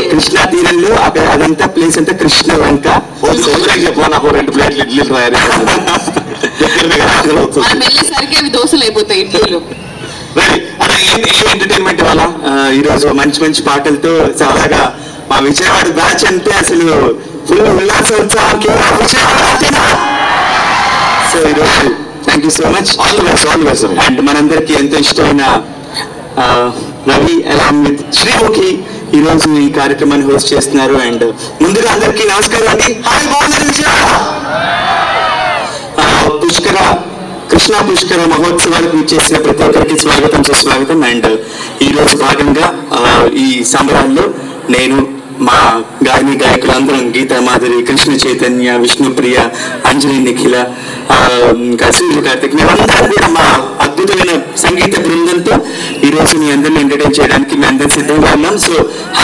కృష్ణా తీరంలో అక్కడ అదంతా ప్లేస్ అంతా కృష్ణ లంక చెప్పు నాకు రెండు ప్లేట్లు ఇడ్లీ తయారు మనం వెళ్ళేసరికి అవి దోశలు అయిపోతాయి ఇడ్లీలు ఎంటర్టైన్మెంట్ వల్ల ఆ, ఈ రోజు మంచి మంచి పాటలతో సరదాగా మా విజయవాడ బ్యాచ్ అంటే అసలు ఫుల్ ఉల్లాస ఉత్సాహంకి సో ఈరోజు thank you so much all the best all the best and మనందరికీ ఎంతో ఇష్టమైన ఆ, రవి అలాంగ్ విత్ శ్రీముఖి ఈ రోజు ఈ కార్యక్రమాన్ని హోస్ట్ చేస్తున్నారు అండ్ ముందుగా అందరికీ నమస్కారం అండి హాయ్ బాగున్నారు విజయవాడ? ఆ, పుష్కర కృష్ణా పుష్కర మహోత్సవాలకు చేసిన ప్రతి ఒక్కరికి స్వాగతం సుస్వాగతం అండ్ ఈ రోజు భాగంగా ఆ, ఈ సంబరాల్లో నేను మా గాయని గాయకులందరం గీతా మాధురి కృష్ణ చైతన్య విష్ణుప్రియ అంజలి నిఖిల ఆ, ఇంకా సూర్య కార్తిక్ మేమందరం కూడా మా అద్భుతమైన సంగీత బృందంతో ఈ రోజు మీ అందరిని ఎంటర్టైన్ చేయడానికి మేము అందరం సిద్ధంగా ఉన్నాం సో